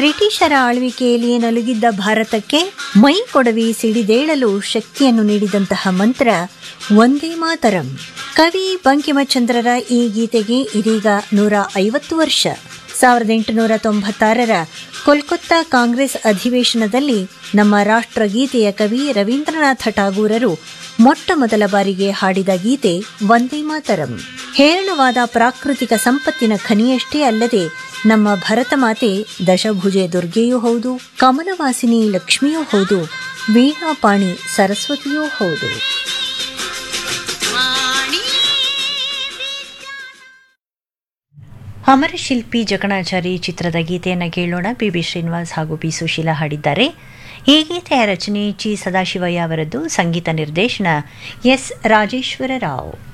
ಬ್ರಿಟಿಷರ ಆಳ್ವಿಕೆಯಲ್ಲಿ ನಲುಗಿದ್ದ ಭಾರತಕ್ಕೆ ಮೈ ಕೊಡವಿ ಸಿಡಿದೇಳಲು ಶಕ್ತಿಯನ್ನು ನೀಡಿದಂತಹ ಮಂತ್ರ ಒಂದೇ ಮಾತರಂ ಕವಿ ಬಂಕಿಮಚಂದ್ರರ ಈ ಗೀತೆಗೆ ಇದೀಗ ನೂರ ಐವತ್ತು ವರ್ಷ ಸಾವಿರದ ಎಂಟುನೂರ ತೊಂಬತ್ತಾರರ ಕೋಲ್ಕತ್ತಾ ಕಾಂಗ್ರೆಸ್ ಅಧಿವೇಶನದಲ್ಲಿ ನಮ್ಮ ರಾಷ್ಟ್ರಗೀತೆಯ ಕವಿ ರವೀಂದ್ರನಾಥ ಠಾಗೂರರು ಮೊಟ್ಟ ಮೊದಲ ಬಾರಿಗೆ ಹಾಡಿದ ಗೀತೆ ವಂದೇ ಮಾತರಂ ಹೇರಳವಾದ ಪ್ರಾಕೃತಿಕ ಸಂಪತ್ತಿನ ಖನಿಯಷ್ಟೇ ಅಲ್ಲದೆ ನಮ್ಮ ಭರತ ಮಾತೆ ದಶಭುಜೆ ದುರ್ಗೆಯೂ ಹೌದು ಕಮಲವಾಸಿನಿ ಲಕ್ಷ್ಮಿಯೂ ಹೌದು ವೀಣಾಪಾಣಿ ಸರಸ್ವತಿಯೂ ಹೌದು ಅಮರಶಿಲ್ಪಿ ಜಕಣಾಚಾರಿ ಚಿತ್ರದ ಗೀತೆಯನ್ನು ಕೇಳೋಣ ಬಿ ಬಿ ಶ್ರೀನಿವಾಸ್ ಹಾಗೂ ಬಿ ಸುಶೀಲಾ ಹಾಡಿದ್ದಾರೆ ಈ ಗೀತೆಯ ರಚನೆ ಚಿ ಸದಾಶಿವಯ್ಯ ಅವರದ್ದು ಸಂಗೀತ ನಿರ್ದೇಶನ ಎಸ್ ರಾಜೇಶ್ವರ ರಾವ್